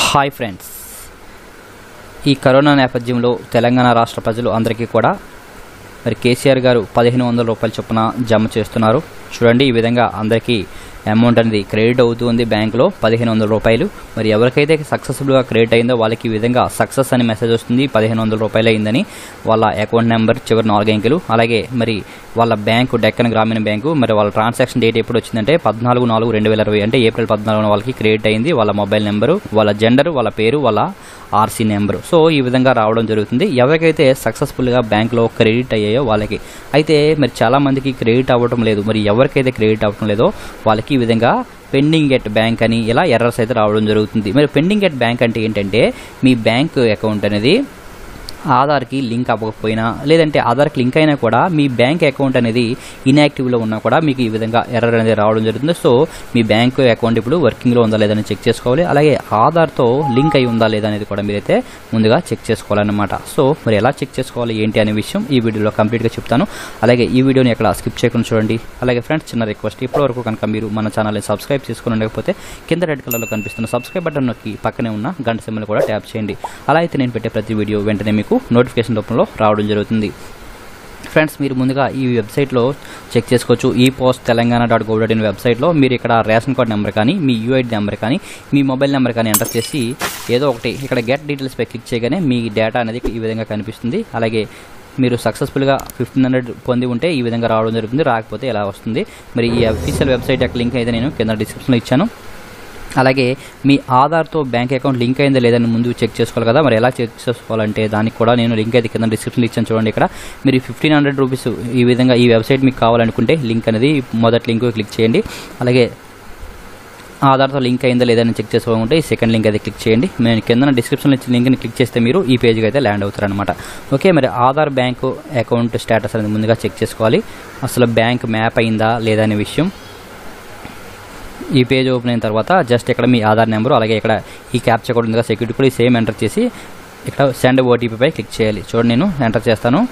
hi friends ఈ corona నేపథ్యంలో తెలంగాణ రాష్ట్ర ప్రజలు అందరికీ కూడా మరి కేసీఆర్ గారు పదిహేను వందల రూపాయల చొప్పున జమ చేస్తున్నారు చూడండి ఈ విధంగా అందరికీ అమౌంట్ అనేది క్రెడిట్ అవుతుంది బ్యాంకులో పదిహేను వందల రూపాయలు మరి ఎవరికైతే సక్సెస్ఫుల్గా క్రెడిట్ అయిందో వాళ్ళకి ఈ విధంగా సక్సెస్ అని మెసేజ్ వస్తుంది పదిహేను వందల రూపాయలు అయిందని వాళ్ళ అకౌంట్ నెంబర్ చివరి నాలుగు అంకెలు అలాగే మరి వాళ్ళ బ్యాంకు డెక్కన్ గ్రామీణ బ్యాంకు మరి వాళ్ళ ట్రాన్సాక్షన్ డేట్ ఎప్పుడు వచ్చిందంటే పద్నాలుగు నాలుగు రెండు వేల ఇరవై అంటే ఏప్రిల్ పద్నాలుగున వాళ్ళకి క్రియేట్ అయింది వాళ్ళ మొబైల్ నెంబరు వాళ్ళ జెండర్ వాళ్ళ పేరు వాళ్ళ ఆర్సీ నెంబరు సో ఈ విధంగా రావడం జరుగుతుంది ఎవరికైతే సక్సెస్ఫుల్గా బ్యాంక్లో క్రెడిట్ అయ్యాయో వాళ్ళకి అయితే మరి చాలా మందికి క్రెడిట్ అవ్వడం లేదు మరి ఎవరికైతే క్రెడిట్ అవ్వడం లేదో వాళ్ళకి ఈ విధంగా పెండింగ్ ఎట్ బ్యాంక్ అని ఇలా ఎర్రర్స్ అయితే రావడం జరుగుతుంది మరి పెండింగ్ ఎట్ బ్యాంక్ అంటే ఏంటంటే మీ బ్యాంక్ అకౌంట్ అనేది ఆధార్కి లింక్ అవ్వకపోయినా లేదంటే ఆధార్కి లింక్ అయినా కూడా మీ బ్యాంక్ అకౌంట్ అనేది ఇన్యాక్టివ్లో ఉన్నా కూడా మీకు ఈ విధంగా ఎర్రర్ అనేది రావడం జరుగుతుంది సో మీ బ్యాంక్ అకౌంట్ ఇప్పుడు వర్కింగ్లో ఉందా లేదని చెక్ చేసుకోవాలి అలాగే ఆధార్తో లింక్ అయి ఉందా లేదా అనేది కూడా మీరైతే ముందుగా చెక్ చేసుకోవాలన్నమాట సో మరి ఎలా చెక్ చేసుకోవాలి ఏంటి అనే విషయం ఈ వీడియోలో కంప్లీట్గా చెప్తాను అలాగే ఈ వీడియోని ఎక్కడ స్కిప్ చేయకుండా చూడండి అలాగే ఫ్రెండ్స్ చిన్న రిక్వెస్ట్ ఇప్పటివరకు కనుక మీరు మన ఛానల్ని సబ్స్క్రైబ్ చేసుకుని ఉండకపోతే కింద రెడ్ కలర్లో కనిపిస్తున్న సబ్స్క్రైబ్ బటన్ నొక్కి పక్కనే ఉన్న గంట సింబల్ కూడా ట్యాప్ చేయండి అలా అయితే నేను పెట్టే ప్రతి వీడియో వెంటనే మీకు నోటిఫికేషన్ రూపంలో రావడం జరుగుతుంది ఫ్రెండ్స్ మీరు ముందుగా ఈ వెబ్సైట్లో చెక్ చేసుకోవచ్చు ఈ post Telangana dot gov dot in వెబ్సైట్లో మీరు ఇక్కడ రేషన్ కార్డ్ నెంబర్ కానీ మీ యూఐడి నెంబర్ కానీ మీ మొబైల్ నెంబర్ కానీ ఎంటర్ చేసి ఏదో ఒకటి ఇక్కడ గెట్ డీటెయిల్స్ పై క్లిక్ చేయగానే మీ డేటా అనేది ఈ విధంగా కనిపిస్తుంది అలాగే మీరు సక్సెస్ఫుల్గా ఫిఫ్టీన్ హండ్రెడ్ పొంది ఉంటే ఈ విధంగా రావడం జరుగుతుంది రాకపోతే ఎలా వస్తుంది మరి ఈ అఫీషియల్ వెబ్సైట్ యొక్క లింక్ అయితే నేను కింద డిస్క్రిప్షన్లో ఇచ్చాను అలాగే మీ ఆధార్తో బ్యాంక్ అకౌంట్ లింక్ అయిందా లేదని ముందు చెక్ చేసుకోవాలి కదా మరి ఎలా చెక్ చేసుకోవాలంటే దానికి కూడా నేను లింక్ అయితే కింద డిస్క్రిప్షన్లో ఇచ్చాను చూడండి ఇక్కడ మీరు ఫిఫ్టీన్ హండ్రెడ్ రూపీస్ ఈ విధంగా ఈ వెబ్సైట్ మీకు కావాలనుకుంటే లింక్ అనేది మొదటి లింక్ క్లిక్ చేయండి అలాగే ఆధార్తో లింక్ అయిందా లేదని చెక్ చేసుకోవాలంటే ఈ సెకండ్ లింక్ అయితే క్లిక్ చేయండి నేను కింద డిస్క్రిప్షన్లో ఇచ్చిన లింక్ని క్లిక్ చేస్తే మీరు ఈ పేజ్కి అయితే ల్యాండ్ అవుతారనమాట ఓకే మరి ఆధార్ బ్యాంకు అకౌంట్ స్టేటస్ అనేది ముందుగా చెక్ చేసుకోవాలి అసలు బ్యాంక్ మ్యాప్ అయిందా లేదా అనే విషయం ఈ పేజ్ ఓపెన్ అయిన తర్వాత జస్ట్ ఇక్కడ మీ ఆధార్ నెంబరు అలాగే ఇక్కడ ఈ క్యాప్చర్ కూడా ఉందిగా సెక్యూరిటీ కూడా ఈ సేమ్ ఎంటర్ చేసి ఇక్కడ సెండ్ ఓటీపీపై క్లిక్ చేయాలి చూడండి నేను ఎంటర్ చేస్తాను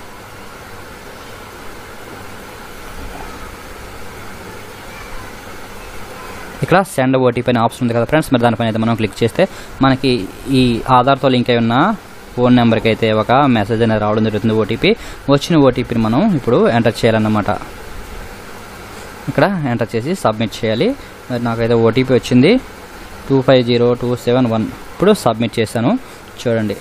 ఇక్కడ సెండ్ ఓటీపీ అనే ఆప్షన్ ఉంది కదా ఫ్రెండ్స్ మరి దానిపైన అయితే మనం క్లిక్ చేస్తే మనకి ఈ ఆధార్తో లింక్ అయి ఉన్న ఫోన్ నెంబర్కి అయితే ఒక మెసేజ్ అనేది రావడం జరుగుతుంది ఓటీపీ వచ్చిన ఓటీపీని మనం ఇప్పుడు ఎంటర్ చేయాలన్నమాట ఇక్కడ ఎంటర్ చేసి సబ్మిట్ చేయాలి మరి నాకైతే ఓటీపీ వచ్చింది two five zero two seven one ఇప్పుడు సబ్మిట్ చేశాను చూడండి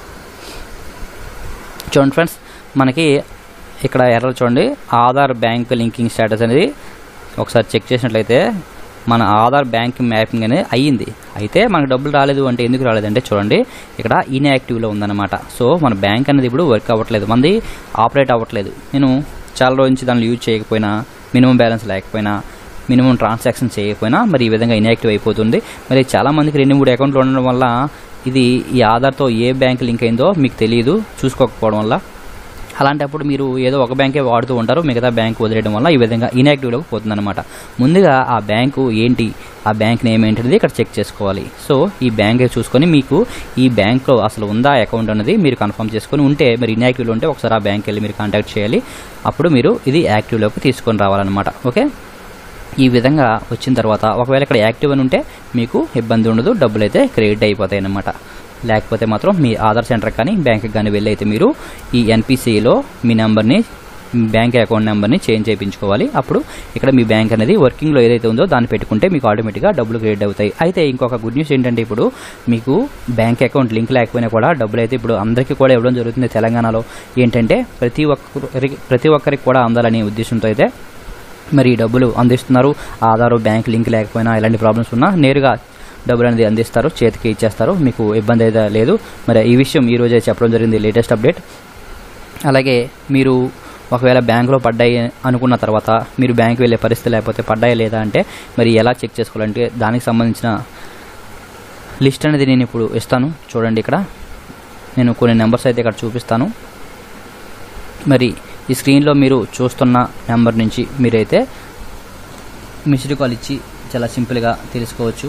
చూడండి ఫ్రెండ్స్ మనకి ఇక్కడ ఎర్ర చూడండి ఆధార్ బ్యాంక్ లింకింగ్ స్టేటస్ అనేది ఒకసారి చెక్ చేసినట్లయితే మన ఆధార్ బ్యాంక్ మ్యాపింగ్ అనేది అయ్యింది అయితే మనకు డబ్బులు రాలేదు అంటే ఎందుకు రాలేదంటే చూడండి ఇక్కడ ఇన్యాక్టివ్లో ఉందన్నమాట సో మన బ్యాంక్ అనేది ఇప్పుడు వర్క్ అవ్వట్లేదు మంది ఆపరేట్ అవ్వట్లేదు నేను చాలా రోజు నుంచి దాన్ని యూజ్ చేయకపోయినా మినిమం బ్యాలెన్స్ లేకపోయినా మినిమం ట్రాన్సాక్షన్ చేయకపోయినా మరి ఈ విధంగా ఇన్యాక్టివ్ అయిపోతుంది మరి చాలా మందికి రెండు మూడు అకౌంట్లు ఉండడం వల్ల ఇది ఈ ఆధార్తో ఏ బ్యాంక్ లింక్ అయిందో మీకు తెలియదు చూసుకోకపోవడం వల్ల అలాంటప్పుడు మీరు ఏదో ఒక బ్యాంకే వాడుతూ ఉంటారు మిగతా బ్యాంక్ వదిలేయడం వల్ల ఈ విధంగా ఇన్యాక్టివ్లోకి పోతుందన్నమాట ముందుగా ఆ బ్యాంకు ఏంటి ఆ బ్యాంక్ నేమ్ ఏంటనేది ఇక్కడ చెక్ చేసుకోవాలి సో ఈ బ్యాంక్ చూసుకొని మీకు ఈ బ్యాంక్లో అసలు ఉందా అకౌంట్ అనేది మీరు కన్ఫర్మ్ చేసుకొని ఉంటే మరి ఇన్యాక్టివ్లో ఉంటే ఒకసారి ఆ బ్యాంక్ వెళ్ళి మీరు కాంటాక్ట్ చేయాలి అప్పుడు మీరు ఇది యాక్టివ్లోకి తీసుకొని రావాలన్నమాట ఓకే ఈ విధంగా వచ్చిన తర్వాత ఒకవేళ ఇక్కడ యాక్టివ్ అని ఉంటే మీకు ఇబ్బంది ఉండదు డబ్బులు అయితే క్రెడిట్ అయిపోతాయి అన్నమాట లేకపోతే మాత్రం మీ ఆధార్ సెంటర్ కానీ బ్యాంక్కి కానీ వెళ్ళి అయితే మీరు ఈ ఎన్పిసిలో మీ నెంబర్ని బ్యాంక్ అకౌంట్ నెంబర్ని చేంజ్ చేయించుకోవాలి అప్పుడు ఇక్కడ మీ బ్యాంక్ అనేది వర్కింగ్లో ఏదైతే ఉందో దాన్ని పెట్టుకుంటే మీకు ఆటోమేటిక్గా డబ్బులు క్రెడిట్ అవుతాయి అయితే ఇంకొక గుడ్ న్యూస్ ఏంటంటే ఇప్పుడు మీకు బ్యాంక్ అకౌంట్ లింక్ లేకపోయినా కూడా డబ్బులు అయితే ఇప్పుడు అందరికీ కూడా ఇవ్వడం జరుగుతుంది తెలంగాణలో ఏంటంటే ప్రతి ఒక్కరికి ప్రతి ఒక్కరికి కూడా అందాలనే ఉద్దేశంతో అయితే మరి ఈ డబ్బులు అందిస్తున్నారు ఆధార్ బ్యాంక్ లింక్ లేకపోయినా ఎలాంటి ప్రాబ్లమ్స్ ఉన్నా నేరుగా డబ్బులు అనేది అందిస్తారు చేతికి ఇచ్చేస్తారు మీకు ఇబ్బంది అయితే లేదు మరి ఈ విషయం ఈ రోజే చెప్పడం జరిగింది లేటెస్ట్ అప్డేట్ అలాగే మీరు ఒకవేళ బ్యాంకులో పడ్డాయి అనుకున్న తర్వాత మీరు బ్యాంక్ వెళ్ళే పరిస్థితి లేకపోతే పడ్డాయి లేదా అంటే మరి ఎలా చెక్ చేసుకోవాలంటే దానికి సంబంధించిన లిస్ట్ అనేది నేను ఇప్పుడు ఇస్తాను చూడండి ఇక్కడ నేను కొన్ని నెంబర్స్ అయితే ఇక్కడ చూపిస్తాను మరి ఈ స్క్రీన్లో మీరు చూస్తున్న నెంబర్ నుంచి మీరైతే మిస్డ్ కాల్ ఇచ్చి చాలా సింపుల్గా తెలుసుకోవచ్చు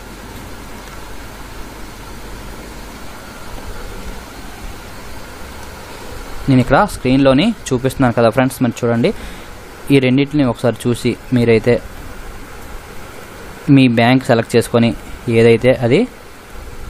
నేను ఇక్కడ స్క్రీన్లోని చూపిస్తున్నాను కదా ఫ్రెండ్స్ మరి చూడండి ఈ రెండింటిని ఒకసారి చూసి మీరైతే మీ బ్యాంక్ సెలెక్ట్ చేసుకొని ఏదైతే అది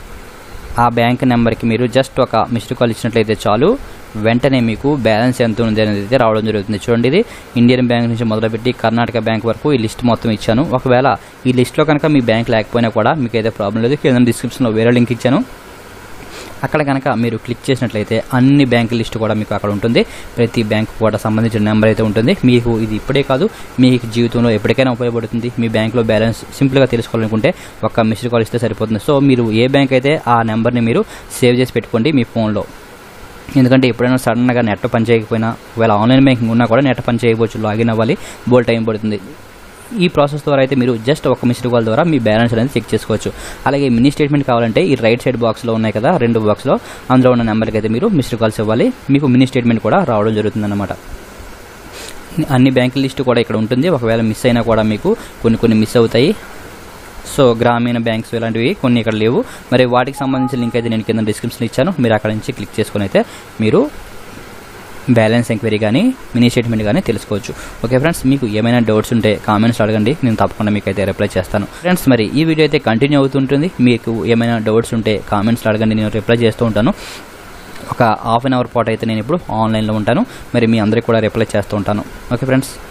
ఆ బ్యాంక్ నెంబర్కి మీరు జస్ట్ ఒక మిస్డ్ కాల్ ఇచ్చినట్లయితే చాలు వెంటనే మీకు బ్యాలెన్స్ ఎంత ఉంది అనేది అయితే రావడం జరుగుతుంది చూడండి ఇది ఇండియన్ బ్యాంక్ నుంచి మొదలుపెట్టి కర్ణాటక బ్యాంక్ వరకు ఈ లిస్ట్ మొత్తం ఇచ్చాను ఒకవేళ ఈ లిస్ట్లో కనుక మీ బ్యాంక్ లేకపోయినా కూడా మీకు అయితే ప్రాబ్లం లేదు కింద డిస్క్రిప్షన్లో వేరే లింక్ ఇచ్చాను అక్కడ కనుక మీరు క్లిక్ చేసినట్లయితే అన్ని బ్యాంక్ లిస్ట్ కూడా మీకు అక్కడ ఉంటుంది ప్రతి బ్యాంకు కూడా సంబంధించిన నెంబర్ అయితే ఉంటుంది మీకు ఇది ఇప్పుడే కాదు మీకు జీవితంలో ఎప్పటికైనా ఉపయోగపడుతుంది మీ బ్యాంక్లో బ్యాలెన్స్ సింపుల్గా తెలుసుకోవాలనుకుంటే ఒక మిస్డ్ కాల్ ఇస్తే సరిపోతుంది సో మీరు ఏ బ్యాంక్ అయితే ఆ నెంబర్ని మీరు సేవ్ చేసి పెట్టుకోండి మీ ఫోన్లో ఎందుకంటే ఎప్పుడైనా సడన్గా నెట్ పని చేయకపోయినా ఒకవేళ ఆన్లైన్ బ్యాంకింగ్ ఉన్నా కూడా నెట్ పని చేయకపోవచ్చు లాగిన్ అవ్వాలి బోల్ టైం పడుతుంది ఈ ప్రాసెస్ ద్వారా అయితే మీరు జస్ట్ ఒక మిస్డ్ కాల్ ద్వారా మీ బ్యాలెన్స్ అనేది చెక్ చేసుకోవచ్చు అలాగే మినీ స్టేట్మెంట్ కావాలంటే ఈ రైట్ సైడ్ బాక్స్లో ఉన్నాయి కదా రెండు బాక్స్లో అందులో ఉన్న నెంబర్కి అయితే మీరు మిస్డ్ కాల్స్ ఇవ్వాలి మీకు మినీ స్టేట్మెంట్ కూడా రావడం జరుగుతుందన్నమాట అన్ని బ్యాంకుల లిస్టు కూడా ఇక్కడ ఉంటుంది ఒకవేళ మిస్ అయినా కూడా మీకు కొన్ని కొన్ని మిస్ అవుతాయి సో గ్రామీణ బ్యాంక్స్ ఇలాంటివి కొన్ని ఇక్కడ లేవు మరి వాటికి సంబంధించిన లింక్ అయితే నేను కింద డిస్క్రిప్షన్ ఇచ్చాను మీరు అక్కడ నుంచి క్లిక్ చేసుకుని అయితే మీరు బ్యాలెన్స్ ఎంక్వైరీ కానీ మినీ స్టేట్మెంట్ కానీ తెలుసుకోవచ్చు ఓకే ఫ్రెండ్స్ మీకు ఏమైనా డౌట్స్ ఉంటే కామెంట్స్ అడగండి నేను తప్పకుండా మీకు అయితే రిప్లై చేస్తాను ఫ్రెండ్స్ మరి ఈ వీడియో అయితే కంటిన్యూ అవుతుంటుంది మీకు ఏమైనా డౌట్స్ ఉంటే కామెంట్స్ అడగండి నేను రిప్లై చేస్తూ ఉంటాను ఒక హాఫ్ అన్ అవర్ పాటు అయితే నేను ఇప్పుడు ఆన్లైన్లో ఉంటాను మరి మీ అందరికీ కూడా రిప్లై చేస్తూ ఉంటాను ఓకే ఫ్రెండ్స్